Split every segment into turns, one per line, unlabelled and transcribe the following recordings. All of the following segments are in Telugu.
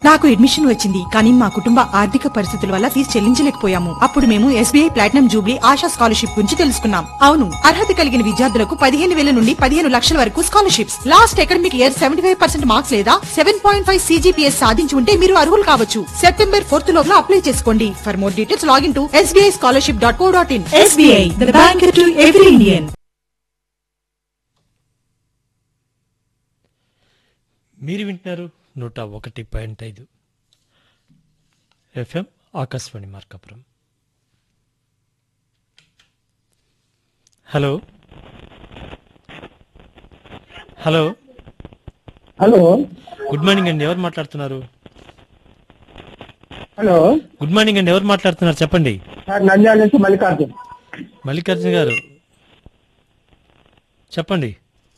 నాకు అడ్మిషన్ వచ్చింది కానీ మా కుటుంబ ఆర్థిక పరిస్థితుల వల్ల ఫీజు చెల్లించలేకపోయాము అప్పుడు మేము SBI platinum jubilee Asha scholarship గురించి తెలుసుకున్నాం అవును అర్హత కలిగిన విద్యార్థులకు పదిహేను వేల నుండి పదిహేను లక్షల వరకు scholarships last academic year seventy five percent marks లేదా సెవెన్ పాయింట్ ఫైవ్ సీజీపీఎస్ సాధించి ఉంటే మీరు అర్హులు కావచ్చు సెప్టెంబర్ ఫోర్త్ లోపల అప్లై చేసుకోండి for more details log in to SBI scholarship dot co dot in SBI the bank to every Indian
మీరు వింటున్నారు నూట ఒకటి పాయింట్ ఐదు FM Akashvani Markapuram hello hello
hello
good morning అండి ఎవరు మాట్లాడుతున్నారు
హలో
గుడ్ మార్నింగ్ అండి ఎవరు మాట్లాడుతున్నారు చెప్పండి
సార్ నంద్యాల నుంచి మల్లికార్జున్
మల్లికార్జున గారు చెప్పండి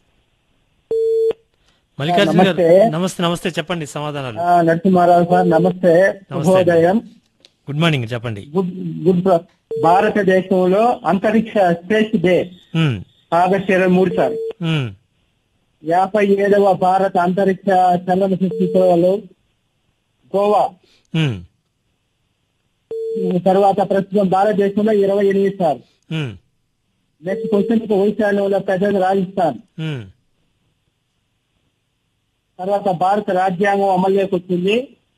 మల్లికార్జున గారు
నమస్తే.
నమస్తే నమస్తే చెప్పండి సమాధానాలు
ఆ, నరసింహారావు సార్ నమస్తే
నమస్తే.
శుభోదయం
గుడ్ మార్నింగ్ చెప్పండి
గుడ్ గుడ్ ప్ర- భారతదేశంలో అంతరిక్ష స్పేస్ డే
ఉమ్,
ఆగస్టు ఇరవై మూడు సార్
ఉమ్,
యాభై ఏడవ భారత అంతరిక్ష చలనచిత్రాలు గోవా
ఉమ్,
తర్వాత ప్రస్తుతం భారతదేశంలో ఇరవై ఎనిమిది సార్
ఉమ్,
నెక్స్ట్ క్వశ్చన్ ఈశాన్యంలో పెద్దది రాజస్థాన్
ఉమ్.
తర్వాత భారత రాజ్యాంగం అమల్లోకి వచ్చింది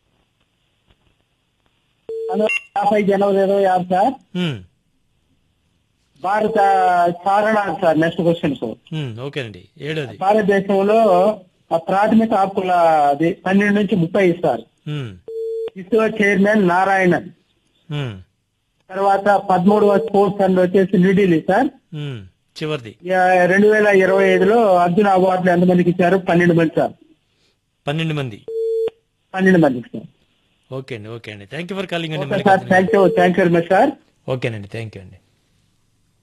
పంతొమ్మిది వందల యాభై జనవరి ఇరవై ఆరు సార్
ఉమ్,
భారత చారణ సార్ నెక్స్ట్ క్వశ్చన్
ఉమ్, ఓకేనండి ఏడోది
భారతదేశంలో ఆ ప్రాథమిక హక్కుల అది పన్నెండు నుంచి ముప్పై ఇస్తారు
ఉమ్,
ఇస్రో చైర్మన్ నారాయణన్
ఉమ్,
తర్వాత పదమూడవ స్పోర్ట్స్ అండ్ వచ్చేసి న్యూఢిల్లీ సార్
ఉమ్, చివరిది
ఇక రెండు వేల ఇరవై ఐదులో అర్జున అవార్డులు ఎంతమందికి ఇచ్చారు పన్నెండు మంది సార్
పన్నెండు మంది
పన్నెండు మందికి సార్
ఓకే అండి ఓకే అండి థ్యాంక్ యూ ఫర్ కాలింగ్ అండి
okay sir
Mallikarjuna garu.
Thank you thank you very much sir
ఓకేనండి థ్యాంక్ యూ అండి